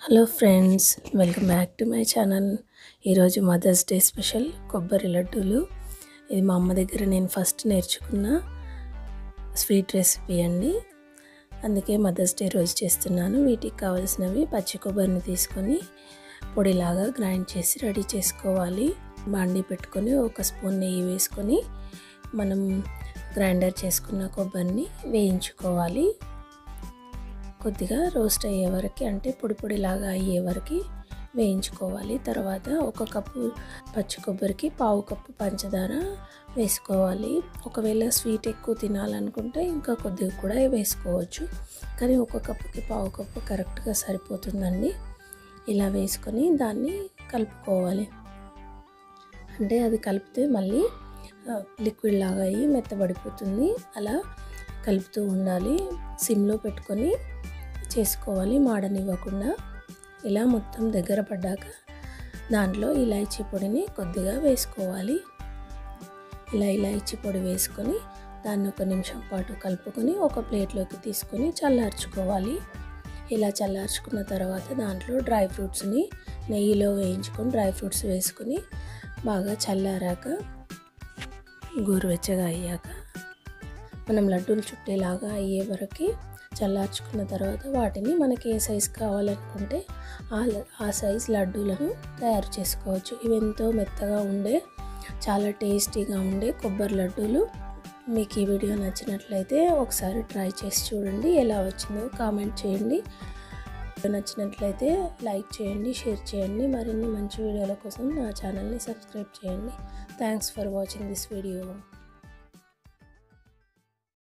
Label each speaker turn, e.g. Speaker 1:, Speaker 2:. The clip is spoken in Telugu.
Speaker 1: hello friends welcome back to my channel ఈరోజు మదర్స్ డే స్పెషల్ కొబ్బరి లడ్డూలు ఇది మా అమ్మ దగ్గర నేను ఫస్ట్ నేర్చుకున్న స్వీట్ రెసిపీ అండి అందుకే మదర్స్ డే రోజు చేస్తున్నాను వీటికి కావలసినవి పచ్చి కొబ్బరిని తీసుకొని పొడిలాగా గ్రైండ్ చేసి రెడీ చేసుకోవాలి బాండి పెట్టుకొని ఒక స్పూన్ నెయ్యి వేసుకొని మనం గ్రైండర్ చేసుకున్న కొబ్బరిని వేయించుకోవాలి కొద్దిగా రోస్ట్ అయ్యే వరకు అంటే పొడి పొడిలాగా అయ్యే వరకు వేయించుకోవాలి తర్వాత ఒక కప్పు పచ్చి కొబ్బరికి పావు కప్పు పంచదార వేసుకోవాలి ఒకవేళ స్వీట్ ఎక్కువ తినాలనుకుంటే ఇంకా కొద్దిగా కూడా వేసుకోవచ్చు కానీ ఒక కప్పుకి పావు కప్పు కరెక్ట్గా సరిపోతుందండి ఇలా వేసుకొని దాన్ని కలుపుకోవాలి అంటే అది కలిపితే మళ్ళీ లిక్విడ్ లాగా అయ్యి మెత్తబడిపోతుంది అలా కలుపుతూ ఉండాలి సిమ్లో పెట్టుకొని చేసుకోవాలి మాడనివ్వకుండా ఇలా మొత్తం దగ్గర పడ్డాక దాంట్లో ఇలాచీ పొడిని కొద్దిగా వేసుకోవాలి ఇలా ఇలాచీ పొడి వేసుకొని దాన్ని ఒక నిమిషం పాటు కలుపుకొని ఒక ప్లేట్లోకి తీసుకొని చల్లార్చుకోవాలి ఇలా చల్లార్చుకున్న తర్వాత దాంట్లో డ్రై ఫ్రూట్స్ని నెయ్యిలో వేయించుకొని డ్రై ఫ్రూట్స్ వేసుకొని బాగా చల్లారాక గోరువెచ్చగా అయ్యాక మనం లడ్డూలు చుట్టేలాగా అయ్యే వరకు చల్లార్చుకున్న తర్వాత వాటిని మనకి ఏ సైజ్ కావాలనుకుంటే ఆ ఆ సైజ్ లడ్డూలను తయారు చేసుకోవచ్చు ఇవి ఎంతో మెత్తగా ఉండే చాలా టేస్టీగా ఉండే కొబ్బరి లడ్డూలు మీకు ఈ వీడియో నచ్చినట్లయితే ఒకసారి ట్రై చేసి చూడండి ఎలా వచ్చిందో కామెంట్ చేయండి నచ్చినట్లయితే లైక్ చేయండి షేర్ చేయండి మరిన్ని మంచి వీడియోల కోసం నా ఛానల్ని సబ్స్క్రైబ్ చేయండి thanks for watching this video